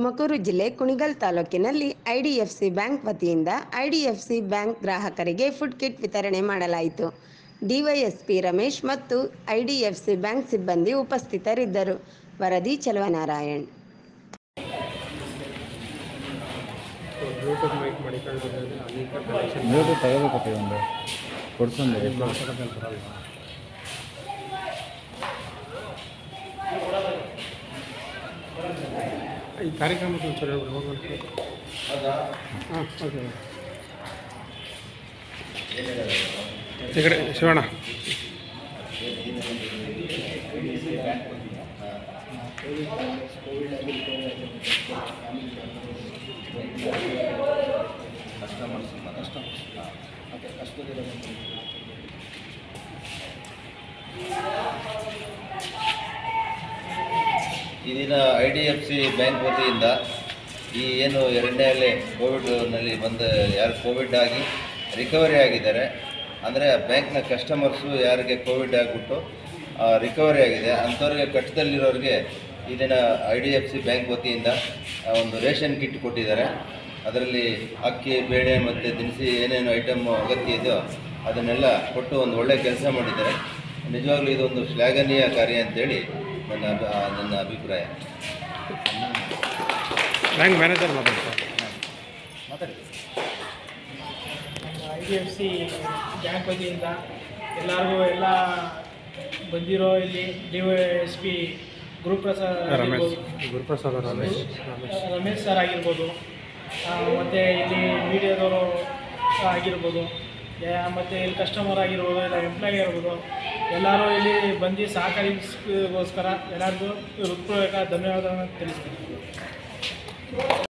ತುಮಕೂರು ಜಿಲ್ಲೆ ಕುಣಿಗಲ್ ತಾಲೂಕಿನಲ್ಲಿ IDFC bank ವತಿಯಿಂದ ಐಡಿಎಫ್ಸಿ ಬ್ಯಾಂಕ್ ಗ್ರಾಹಕರಿಗೆ ಫುಡ್ ಕಿಟ್ ವಿತರಣೆ ಮಾಡಲಾಯಿತು ಡಿವೈಎಸ್ಪಿ ರಮೇಶ್ ಮತ್ತು ಐಡಿಎಫ್ಸಿ ಬ್ಯಾಂಕ್ ಸಿಬ್ಬಂದಿ ಉಪಸ್ಥಿತರಿದ್ದರು ವರದಿ ಚಲುವನಾರಾಯಣ್ ಬ್ಲೂಟೂತ್ ಮೈಕ್ ಮಡಿಕೊಂಡಿರೋದು ಅನೇಕ ಕನೆಕ್ಷನ್ ಬ್ಲೂಟೂತ್ ತಗೋಬೇಕಪ್ಪ ಒಂದು ಕೊಡ್ಸೊಂದು ಈ ಕಾರ್ಯಕ್ರಮಕ್ಕೆ ಒಂಚೂರು ಹೇಳ್ಬಿಡು ಹೋಗೋಣ ಹಾಂ ಓಕೆ ಈ ಕಡೆ ಶಿವಣ್ಣ ಈ ದಿನ I D F C bank ವತಿಯಿಂದ ಈ ಏನು ಎರಡನೇ ಅಲೆ ಕೋವಿಡ್ನಲ್ಲಿ ಬಂದ ಯಾರು ಕೋವಿಡ್ ಆಗಿ ರಿಕವರಿ ಆಗಿದ್ದಾರೆ ಅಂದರೆ ಬ್ಯಾಂಕ್ನ ಕಸ್ಟಮರ್ಸು ಯಾರಿಗೆ ಕೋವಿಡ್ ಆಗಿಬಿಟ್ಟು ರಿಕವರಿ ಆಗಿದೆ ಅಂಥವ್ರಿಗೆ ಕಷ್ಟದಲ್ಲಿರೋರಿಗೆ ಈ ದಿನ I D F C bank ವತಿಯಿಂದ ಆ, ಒಂದು ರೇಷನ್ ಕಿಟ್ ಕೊಟ್ಟಿದ್ದಾರೆ ಅದರಲ್ಲಿ ಅಕ್ಕಿ ಬೇಳೆ ಮತ್ತು ದಿನಸಿ ಏನೇನು ಐಟಮ್ ಅಗತ್ಯ ಇದೆಯೋ ಅದನ್ನೆಲ್ಲ ಕೊಟ್ಟು ಒಂದು ಒಳ್ಳೆಯ ಕೆಲಸ ಮಾಡಿದ್ದಾರೆ ನಿಜವಾಗ್ಲೂ ಇದೊಂದು ಶ್ಲಾಘನೀಯ ಕಾರ್ಯ ಅಂತೇಳಿ ನನ್ನ ಅಭಿ- ಆ, ನನ್ನ ಅಭಿಪ್ರಾಯ ಬ್ಯಾಂಕ್ ಮ್ಯಾನೇಜರ್ ಮಾತಾಡ್ತಾರೆ I D F C bank ವತಿಯಿಂದ ಎಲ್ಲರಿಗೂ ಎಲ್ಲ ಬಂದಿರೋ ಇಲ್ಲಿ D Y S P Guruprasad Ramesh ಆಗಿರ್ಬೋದು, ಗುರುಪ್ರಸಾದ್ ರಮೇಶ್ ರಮೇಶ್ ರಮೇಶ್ ಸರ್ ಆಗಿರ್ಬೋದು ಆ, ಮತ್ತು ಇಲ್ಲಿ ಮೀಡಿಯಾದವರು ಆಗಿರ್ಬೋದು ಯಾ- ಮತ್ತು ಇಲ್ಲಿ ಕಸ್ಟಮರ್ ಆಗಿರ್ಬೋದು ಇಲ್ಲ ಎಂಪ್ಲಾಯಿ ಆಗಿರ್ಬೋದು ಎಲ್ಲರೂ ಇಲ್ಲಿ ಬಂದು ಸಹಕರಿಸೋಸ್ಕರ ಎಲ್ಲರಿಗೂ ಹೃತ್ಪೂರ್ವಕ ಧನ್ಯವಾದಗಳನ್ನು ತಿಳಿಸ್ತೀನಿ